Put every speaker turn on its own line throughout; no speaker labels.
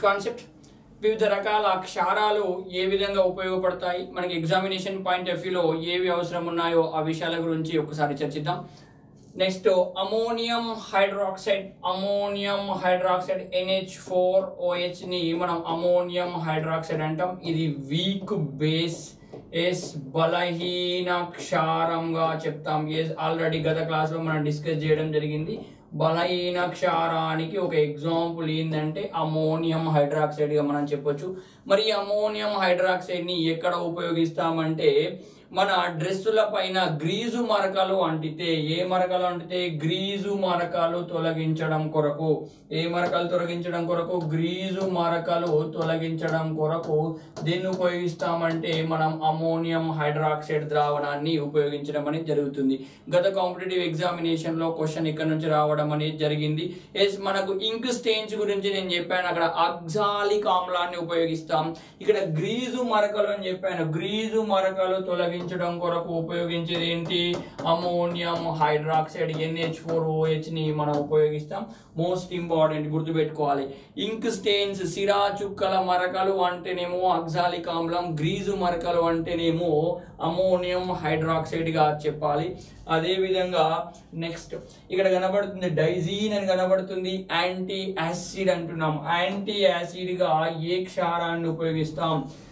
concept వివిధ రకాల క్షారాలు ఏ విధంగా ఉపయోగపడతాయి మనకి ఎగ్జామినేషన్ పాయింట్ ఆఫ్ వ్యూలో ఏవి అవసరం ఉన్నాయో ఆ విషయాల గురించి ఒకసారి చర్చిద్దాం next ammonium hydroxide ammonium hydroxide N H four O H ని మనం అమోనియం హైడ్రాక్సైడ్ అంటాం ఇది వీక్ బేస్ ఎస్ బలహీన క్షారంగా చెప్తాం ఎస్ ఆల్రెడీ గత క్లాస్లో మనం డిస్కస్ చేయడం జరిగింది బలహీన క్షారానికి ఒక ఎగ్జాంపుల్ ఏంటంటే అమోనియం హైడ్రాక్సైడ్ గా మనం చెప్పొచ్చు మరి ఈ అమోనియం హైడ్రాక్సైడ్ ని ఎక్కడ ఉపయోగిస్తామంటే మన డ్రెస్సుల పైన గ్రీజు మరకలు అంటితే ఏ మరకలు అంటితే గ్రీజు మరకలు తొలగించడం కొరకు ఏ మరకలు తొలగించడం కొరకు గ్రీజు మరకలు తొలగించడం కొరకు దీన్ని ఉపయోగిస్తామంటే మనం అమోనియం హైడ్రాక్సైడ్ ద్రావణాన్ని ఉపయోగించడం అనేది జరుగుతుంది గత కాంపిటేటివ్ ఎగ్జామినేషన్ లో క్వశ్చన్ ఇక్కడ నుంచి రావడం అనేది జరిగింది ఎస్ మనకు ఇంక్ స్టెయిన్స్ గురించి నేను చెప్పాను అక్కడ అగ్జాలిక్ ఆమ్లాన్ని ఉపయోగిస్తాం ఇక్కడ గ్రీజు మరకలు అని చెప్పాను గ్రీజు మరకలు తొలగించడం కొరకు ఉపయోగించేది ఏంటి ammonium hydroxide N H four O H ని మనం ఉపయోగిస్తాం మోస్ట్ ఇంపార్టెంట్ గుర్తుపెట్టుకోవాలి ఇంక్ స్టెయిన్స్ సిరా చుక్కల మరకలు అంటేనేమో అగ్జాలిక్ ఆమ్లం గ్రీజు మరకలు అంటేనేమో అమోనియం హైడ్రాక్సైడ్ గా చెప్పాలి అదే విధంగా నెక్స్ట్ ఇక్కడ కనబడుతుంది డైజీన్ అని కనబడుతుంది యాంటీ యాసిడ్ అంటున్నాం యాంటీ యాసిడ్ గా ఏ క్షారాన్ని ఉపయోగిస్తాం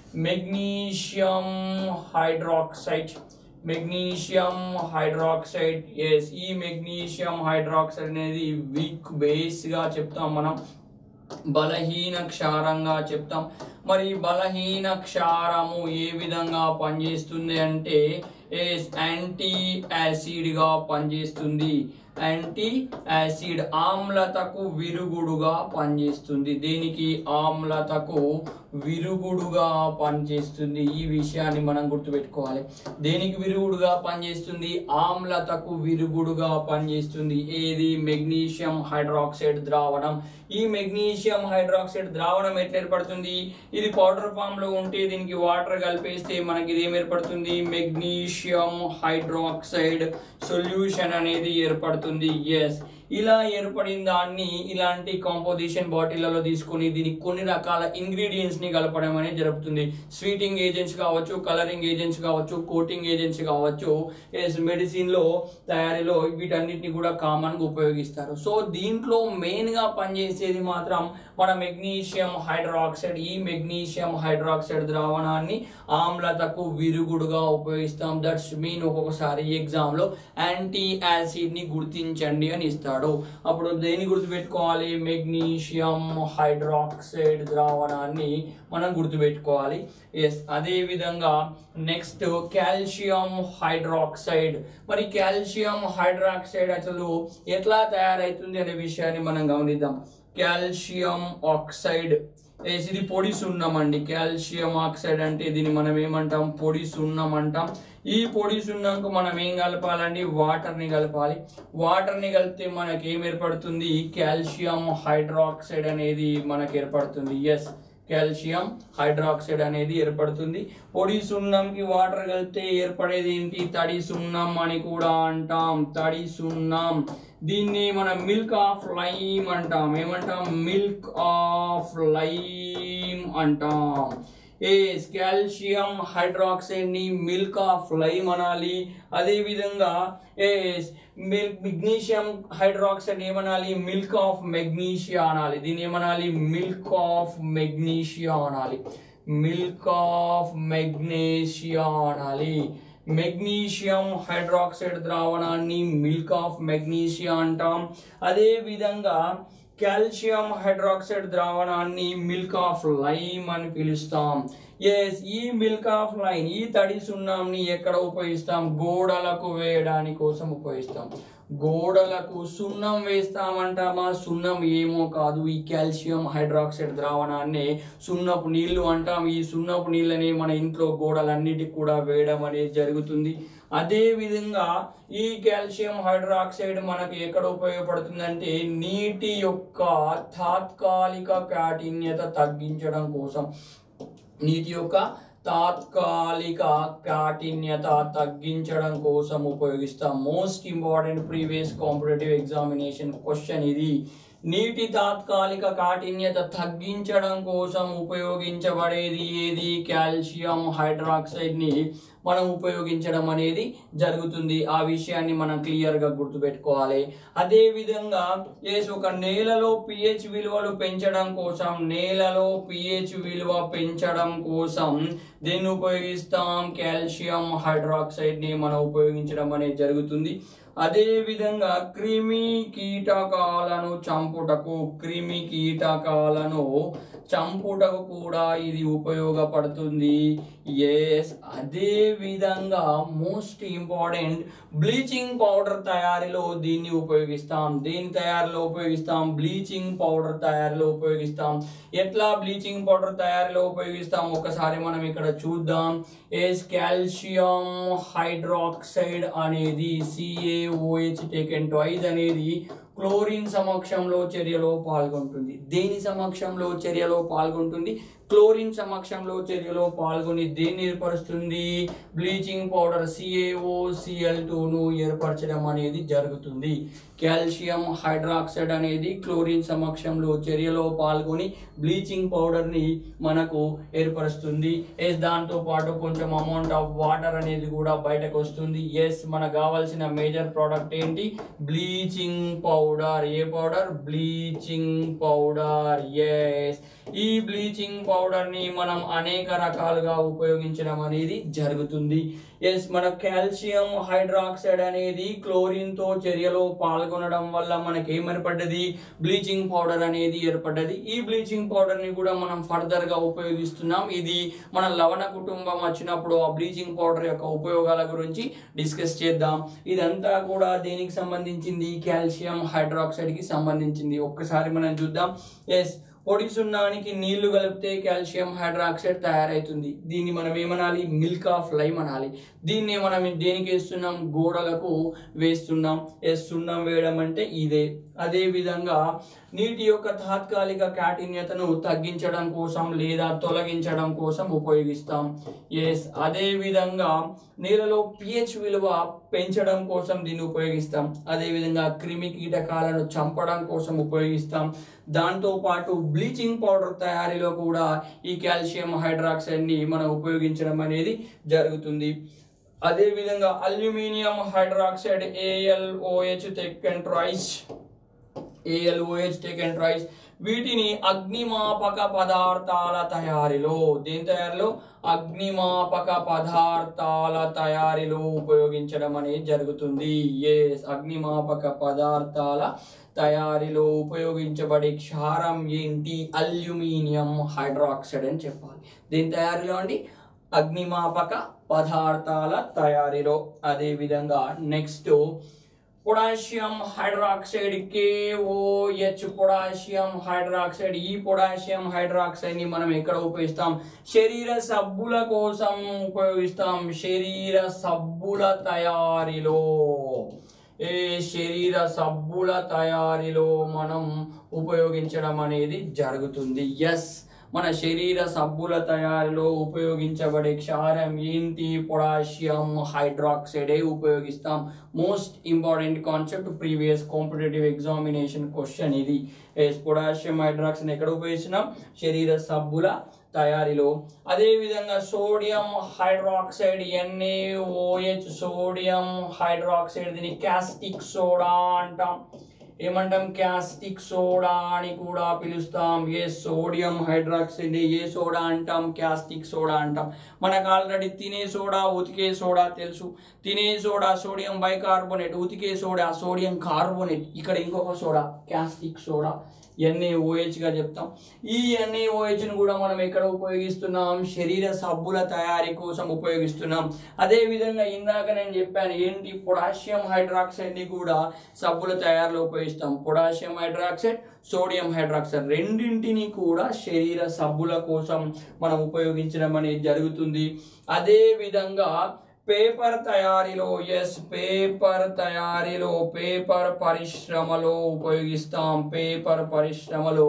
magnesium hydroxide magnesium hydroxide yes ఈ మెగ్నీషియం హైడ్రాక్సైడ్ అనేది వీక్ బేస్ గా చెప్తాం మనం బలహీన క్షారంగా చెప్తాం మరి బలహీన క్షారము ఏ విధంగా పనిచేస్తుంది అంటే యాంటీ యాసిడ్ గా పనిచేస్తుంది యాంటీ యాసిడ్ ఆమ్లతకు విరుగుడుగా పనిచేస్తుంది దేనికి ఆమ్లతకు విరుగుడుగా పనిచేస్తుంది ఈ విషయాన్ని మనం గుర్తుపెట్టుకోవాలి దేనికి విరుగుడుగా పనిచేస్తుంది ఆమ్లతకు విరుగుడుగా పనిచేస్తుంది ఏది మెగ్నీషియం హైడ్రాక్సైడ్ ద్రావణం ఈ మెగ్నీషియం హైడ్రాక్సైడ్ ద్రావణం ఎట్లా ఏర్పడుతుంది ఇది పౌడర్ ఫామ్ లో ఉంటే దీనికి వాటర్ కలిపేస్తే మనకి ఇది ఏం ఏర్పడుతుంది మెగ్నీషియం హైడ్రాక్సైడ్ సొల్యూషన్ అనేది ఏర్పడుతుంది ఎస్ ఇలా ఏర్పడిన దాన్ని ఇలాంటి కాంపోజిషన్ బాటిళ్లలో తీసుకొని దీనికి కొన్ని రకాల ఇంగ్రీడియంట్స్ ని కలపడం అనేది జరుగుతుంది స్వీటింగ్ ఏజెంట్స్ కావచ్చు కలరింగ్ ఏజెంట్స్ కావచ్చు కోటింగ్ ఏజెంట్స్ కావచ్చు ఎస్ మెడిసిన్ లో తయారీలో వీటన్నిటిని కూడా కామన్ గా ఉపయోగిస్తారు సో దీంట్లో మెయిన్ గా పనిచేసేది మాత్రం మన మెగ్నీషియం హైడ్రాక్సైడ్ ఈ మెగ్నీషియం హైడ్రాక్సైడ్ ద్రావణాన్ని ఆమ్లతకు విరుగుడుగా ఉపయోగిస్తాం దట్స్ మీన్ ఒక్కొక్కసారి ఎగ్జామ్ లో యాంటీ యాసిడ్ ని గుర్తించండి అని ఇస్తాడు అప్పుడు దేని గుర్తుపెట్టుకోవాలి మెగ్నీషియం హైడ్రాక్సైడ్ ద్రావణాన్ని మనం గుర్తుపెట్టుకోవాలి ఎస్ అదే విధంగా నెక్స్ట్ కాల్షియం హైడ్రాక్సైడ్ మరి కాల్షియం హైడ్రాక్సైడ్ అసలు ఎట్లా తయారవుతుంది అనే విషయాన్ని మనం గమనిద్దాం కాల్షియం ఆక్సైడ్ ఎస్ ఇది పొడి సున్నం అండి కాల్షియం ఆక్సైడ్ అంటే దీన్ని మనం ఏమంటాం పొడి సున్నం అంటాం ఈ పొడి సున్నంకు మనం ఏం కలపాలండి వాటర్ ని కలపాలి వాటర్ ని కలిపితే మనకి ఏం ఏర్పడుతుంది కాల్షియం హైడ్రాక్సైడ్ అనేది మనకి ఏర్పడుతుంది ఎస్ కాల్షియం హైడ్రాక్సైడ్ అనేది ఏర్పడుతుంది పొడి సున్నంకి వాటర్ కలిపితే ఏర్పడేది ఏంటి తడి సున్నం అని కూడా అంటాం తడి సున్నం దీన్ని మనం మిల్క్ ఆఫ్ లైమ్ అంటాం ఏమంటాం మిల్క్ ఆఫ్ లైమ్ అంటాం ఏస్ కాల్షియం హైడ్రాక్సైడ్ ని మిల్క్ ఆఫ్ లైమ్ అనాలి అదే విధంగా ఏస్ మిల్క్ మెగ్నీషియం హైడ్రాక్సైడ్ ఏమనాలి మిల్క్ ఆఫ్ మెగ్నీషియా అనాలి దీన్ని ఏమనాలి మిల్క్ ఆఫ్ మెగ్నీషియా అనాలి మిల్క్ ఆఫ్ మెగ్నీషియా అనాలి మెగ్నీషియం హైడ్రాక్సైడ్ ద్రావణాన్ని మిల్క్ ఆఫ్ మెగ్నీషియా అంటాం అదే విధంగా కాల్షియం హైడ్రాక్సైడ్ ద్రావణాన్ని మిల్క్ ఆఫ్ లైమ్ అని పిలుస్తాం ఎస్ ఈ మిల్క్ ఆఫ్ లైన్ ఈ తడి సున్నాంని ఎక్కడ ఉపయోగిస్తాం గోడలకు వేయడానికి కోసం ఉపయోగిస్తాం గోడలకు సున్నం వేస్తామంటామా సున్నం ఏమో కాదు ఈ కాల్షియం హైడ్రాక్సైడ్ ద్రావణాన్ని సున్నపు నీళ్లు అంటాం ఈ సున్నపు నీళ్ళని మన ఇంట్లో గోడలన్నిటికి కూడా వేయడం అనేది జరుగుతుంది అదే విధంగా ఈ కాల్షియం హైడ్రాక్సైడ్ మనకు ఎక్కడ ఉపయోగపడుతుందంటే నీటి యొక్క తాత్కాలిక కాఠిన్యత తగ్గించడం కోసం నీటి యొక్క తాత్కాలిక కాఠిన్యత తగ్గించడం కోసం ఉపయోగిస్తాం most important previous competitive examination question ఇది నీటి తాత్కాలిక కాఠిన్యత తగ్గించడం కోసం ఉపయోగించబడేది ఏది కాల్షియం హైడ్రాక్సైడ్ ని మనం ఉపయోగించడం అనేది జరుగుతుంది ఆ విషయాన్ని మనం క్లియర్ గా గుర్తుపెట్టుకోవాలి అదే విధంగా ఎస్ ఒక నేలలో పిహెచ్ విలువలు పెంచడం కోసం నేలలో పిహెచ్ విలువ పెంచడం కోసం దీన్ని ఉపయోగిస్తాం కాల్షియం హైడ్రాక్సైడ్ ని మనం ఉపయోగించడం అనేది జరుగుతుంది అదే విధంగా క్రిమి కీటకాలను చంపుటకు క్రిమి కీటకాలను చంపుటకు కూడా ఇది ఉపయోగపడుతుంది ఎస్ అదే విధంగా మోస్ట్ ఇంపార్టెంట్ బ్లీచింగ్ పౌడర్ తయారీలో దీన్ని ఉపయోగిస్తాం దేని తయారీలో ఉపయోగిస్తాం బ్లీచింగ్ పౌడర్ తయారీలో ఉపయోగిస్తాం ఎట్లా బ్లీచింగ్ పౌడర్ తయారీలో ఉపయోగిస్తాం ఒకసారి మనం ఇక్కడ చూద్దాం ఎస్ కాల్షియం హైడ్రాక్సైడ్ అనేది సిఏఓహెచ్ టేకెన్ ట్వైజ్ అనేది క్లోరిన్ సమక్షంలో చర్యలో పాల్గొంటుంది దేని సమక్షంలో చర్యలో పాల్గొంటుంది క్లోరిన్ సమక్షంలో చర్యలో పాల్గొని దేన్ని ఏర్పరుస్తుంది బ్లీచింగ్ పౌడర్ సిఏఓ సిఎల్ టూను ఏర్పరచడం అనేది జరుగుతుంది కాల్షియం హైడ్రాక్సైడ్ అనేది క్లోరిన్ సమక్షంలో చర్యలో పాల్గొని బ్లీచింగ్ పౌడర్ని మనకు ఏర్పరుస్తుంది ఎస్ దాంతో పాటు కొంచెం అమౌంట్ ఆఫ్ వాటర్ అనేది కూడా బయటకు వస్తుంది ఎస్ మనకు కావాల్సిన మేజర్ ప్రోడక్ట్ ఏంటి బ్లీచింగ్ పౌడర్ ఏ పౌడర్ బ్లీచింగ్ పౌడర్ ఎస్ ఈ బ్లీచింగ్ పౌడర్ ని మనం అనేక రకాలుగా ఉపయోగించడం అనేది జరుగుతుంది ఎస్ మన కాల్షియం హైడ్రాక్సైడ్ అనేది క్లోరిన్ తో చర్యలో పాల్గొనడం వల్ల మనకి ఏం ఏర్పడ్డది బ్లీచింగ్ పౌడర్ అనేది ఏర్పడ్డది ఈ బ్లీచింగ్ పౌడర్ ని కూడా మనం ఫర్దర్ గా ఉపయోగిస్తున్నాం ఇది మన లవణ కుటుంబం వచ్చినప్పుడు ఆ బ్లీచింగ్ పౌడర్ యొక్క ఉపయోగాల గురించి డిస్కస్ చేద్దాం ఇదంతా కూడా దేనికి సంబంధించింది కాల్షియం హైడ్రాక్సైడ్ కి సంబంధించింది ఒక్కసారి మనం చూద్దాం ఎస్ పొడి సున్నానికి నీళ్లు కలిపితే కాల్షియం హైడ్రాక్సైడ్ తయారవుతుంది దీన్ని మనం ఏమనాలి మిల్క్ ఆఫ్ లైమ్ అనాలి దీన్ని మనం దేనికి వేస్తున్నాం గోడలకు వేస్తున్నాం ఎస్ సున్నం వేయడం అంటే ఇదే అదే విధంగా నీటి యొక్క తాత్కాలిక కాఠిన్యతను తగ్గించడం కోసం లేదా తొలగించడం కోసం ఉపయోగిస్తాం ఎస్ అదే విధంగా నీళ్ళలో పిహెచ్ విలువ పెంచడం కోసం దీన్ని ఉపయోగిస్తాం అదే విధంగా క్రిమి కీటకాలను చంపడం కోసం ఉపయోగిస్తాం దాంతో పాటు బ్లీచింగ్ పౌడర్ తయారీలో కూడా ఈ కాల్షియం హైడ్రాక్సైడ్ ని మనం ఉపయోగించడం అనేది జరుగుతుంది అదే విధంగా aluminium hydroxide A L O H taken thrice A L O H taken thrice వీటిని అగ్నిమాపక పదార్థాల తయారీలో దేని తయారీలో అగ్నిమాపక పదార్థాల తయారీలో ఉపయోగించడం అనేది జరుగుతుంది ఎస్ అగ్నిమాపక పదార్థాల తయారీలో ఉపయోగించబడే క్షారం ఏంటి అల్యూమినియం హైడ్రాక్సైడ్ అని చెప్పాలి దీని తయారీలో అండి అగ్నిమాపక పదార్థాల తయారీలో అదే విధంగా next potassium hydroxide K O H potassium hydroxide ఈ పొటాషియం హైడ్రాక్సైడ్ ని మనం ఎక్కడ ఉపయోగిస్తాం శరీర సబ్బుల కోసం ఉపయోగిస్తాం శరీర సబ్బుల తయారీలో ఏ శరీర సబ్బుల తయారీలో మనం ఉపయోగించడం అనేది జరుగుతుంది ఎస్ మన శరీర సబ్బుల తయారీలో ఉపయోగించబడే క్షారం ఏంటి పొటాషియం హైడ్రాక్సైడే ఉపయోగిస్తాం most important concept previous competitive examination question ఇది ఎస్ పొటాషియం హైడ్రాక్సైడ్ ఎక్కడ ఉపయోగిస్తున్నాం శరీర సబ్బుల తయారీలో అదే విధంగా sodium hydroxide N A O H sodium hydroxide దీన్ని క్యాస్టిక్ సోడా అంటాం ఏమంటాం క్యాస్టిక్ సోడా అని కూడా పిలుస్తాం ఏ సోడియం హైడ్రాక్సైడ్ ఏ సోడా అంటాం క్యాస్టిక్ సోడా అంటాం మనకు ఆల్రెడీ తినే సోడా ఉతికే సోడా తెలుసు తినే సోడా సోడియం బైకార్బోనేట్ ఉతికే సోడా సోడియం కార్బోనేట్ ఇక్కడ ఇంకొక సోడా క్యాస్టిక్ సోడా ఎన్ఏఓహెచ్ గా చెప్తాం ఈ ఎన్ఏఓహెచ్ ను కూడా మనం ఎక్కడ ఉపయోగిస్తున్నాం శరీర సబ్బుల తయారీ కోసం ఉపయోగిస్తున్నాం అదే విధంగా ఇందాక నేను చెప్పాను ఏంటి పొటాషియం హైడ్రాక్సైడ్ ని కూడా సబ్బుల తయారీలో ఉపయోగిస్తాం పొటాషియం హైడ్రాక్సైడ్ సోడియం హైడ్రాక్సైడ్ రెండింటిని కూడా శరీర సబ్బుల కోసం మనం ఉపయోగించడం అనేది జరుగుతుంది అదే విధంగా పేపర్ తయారీలో ఎస్ పేపర్ తయారీలో పేపర్ పరిశ్రమలో ఉపయోగిస్తాం పేపర్ పరిశ్రమలో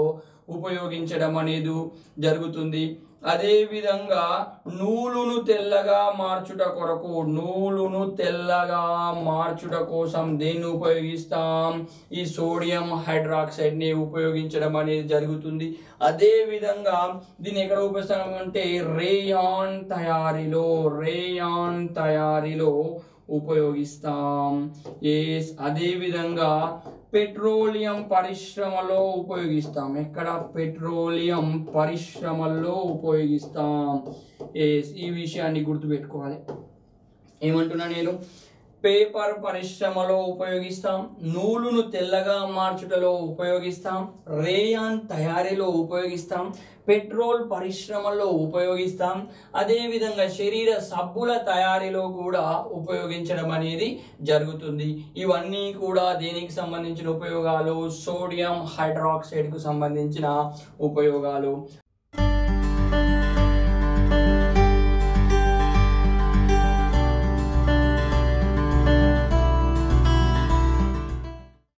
ఉపయోగించడం అనేది జరుగుతుంది అదే విధంగా నూలును తెల్లగా మార్చుట కొరకు నూలును తెల్లగా మార్చుట కోసం దేన్ని ఉపయోగిస్తాం ఈ సోడియం హైడ్రాక్సైడ్ ని ఉపయోగించడం అనేది జరుగుతుంది అదే విధంగా దీన్ని ఎక్కడ ఉపయోగిస్తాం అంటే రేయాన్ తయారీలో రేయాన్ తయారీలో ఉపయోగిస్తాం ఎస్ అదే విధంగా పెట్రోలియం పరిశ్రమలో ఉపయోగిస్తాం ఎక్కడ పెట్రోలియం పరిశ్రమల్లో ఉపయోగిస్తాం ఎస్ ఈ విషయాన్ని గుర్తుపెట్టుకోవాలి ఏమంటున్నా నేను పేపర్ పరిశ్రమలో ఉపయోగిస్తాం నూలును తెల్లగా మార్చుటలో ఉపయోగిస్తాం రేయాన్ తయారీలో ఉపయోగిస్తాం పెట్రోల్ పరిశ్రమలో ఉపయోగిస్తాం అదేవిధంగా శరీర సబ్బుల తయారీలో కూడా ఉపయోగించడం అనేది జరుగుతుంది ఇవన్నీ కూడా దేనికి సంబంధించిన ఉపయోగాలు సోడియం హైడ్రాక్సైడ్కు సంబంధించిన ఉపయోగాలు